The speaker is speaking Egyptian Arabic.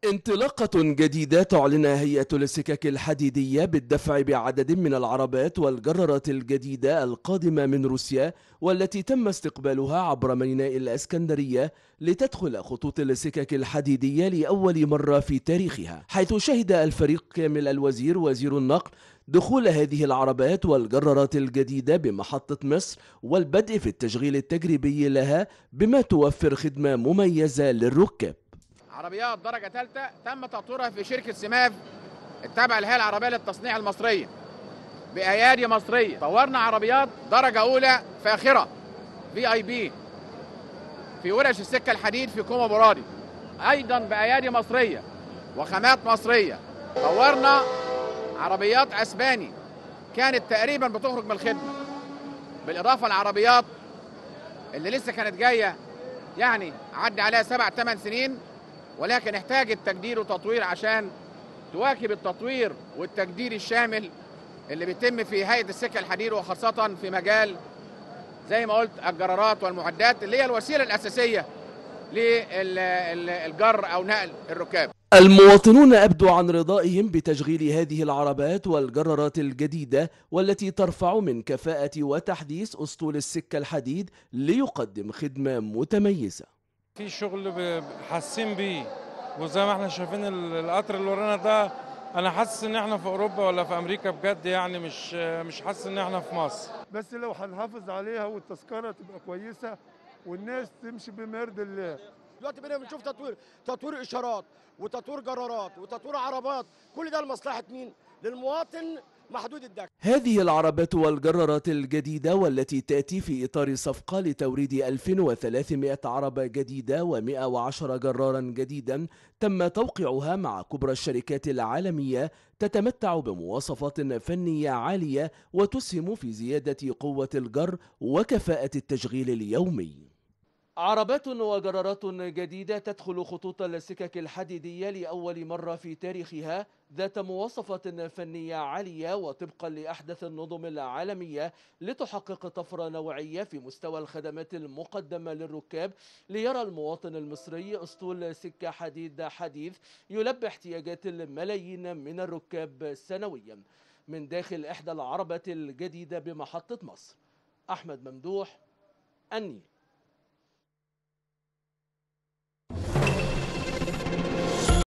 انطلاقة جديدة تعلنها هيئة السكك الحديدية بالدفع بعدد من العربات والجرارات الجديدة القادمة من روسيا والتي تم استقبالها عبر ميناء الأسكندرية لتدخل خطوط السكك الحديدية لأول مرة في تاريخها حيث شهد الفريق كامل الوزير وزير النقل دخول هذه العربات والجرارات الجديدة بمحطة مصر والبدء في التشغيل التجريبي لها بما توفر خدمة مميزة للركاب عربيات درجه ثالثه تم تطويرها في شركه سماف التابعه للهيئه العربيه للتصنيع المصريه بايادي مصريه طورنا عربيات درجه اولى فاخره في اي بي في ورش السكه الحديد في كوما برادي ايضا بايادي مصريه وخامات مصريه طورنا عربيات اسباني كانت تقريبا بتخرج من الخدمه بالاضافه للعربيات اللي لسه كانت جايه يعني عدى عليها سبع ثمان سنين ولكن احتاجت تجديد وتطوير عشان تواكب التطوير والتجديد الشامل اللي بيتم في هيئه السكه الحديد وخاصه في مجال زي ما قلت الجرارات والمعدات اللي هي الوسيله الاساسيه للجر او نقل الركاب. المواطنون أبدوا عن رضائهم بتشغيل هذه العربات والجرارات الجديدة والتي ترفع من كفاءة وتحديث أسطول السكة الحديد ليقدم خدمة متميزة في شغل ب- حاسين بيه وزي ما احنا شايفين ال- القطر اللي ورانا ده انا حاسس ان احنا في اوروبا ولا في امريكا بجد يعني مش مش حاسس ان احنا في مصر بس لو هنحافظ عليها والتذكره تبقى كويسه والناس تمشي بمرد الله دلوقتي بقينا بنشوف تطوير تطوير اشارات وتطوير جرارات وتطوير عربات كل ده لمصلحه مين للمواطن محدود الدخل هذه العربات والجرارات الجديدة والتي تأتي في إطار صفقة لتوريد 1300 عربة جديدة و110 جرارا جديدا تم توقيعها مع كبرى الشركات العالمية تتمتع بمواصفات فنية عالية وتسهم في زيادة قوة الجر وكفاءة التشغيل اليومي عربات وجرارات جديدة تدخل خطوط السكك الحديدية لأول مرة في تاريخها ذات مواصفات فنية عالية وطبقا لأحدث النظم العالمية لتحقق طفرة نوعية في مستوى الخدمات المقدمة للركاب ليرى المواطن المصري أسطول سكة حديد حديث يلبي احتياجات الملايين من الركاب سنويا من داخل إحدى العربات الجديدة بمحطة مصر أحمد ممدوح النيل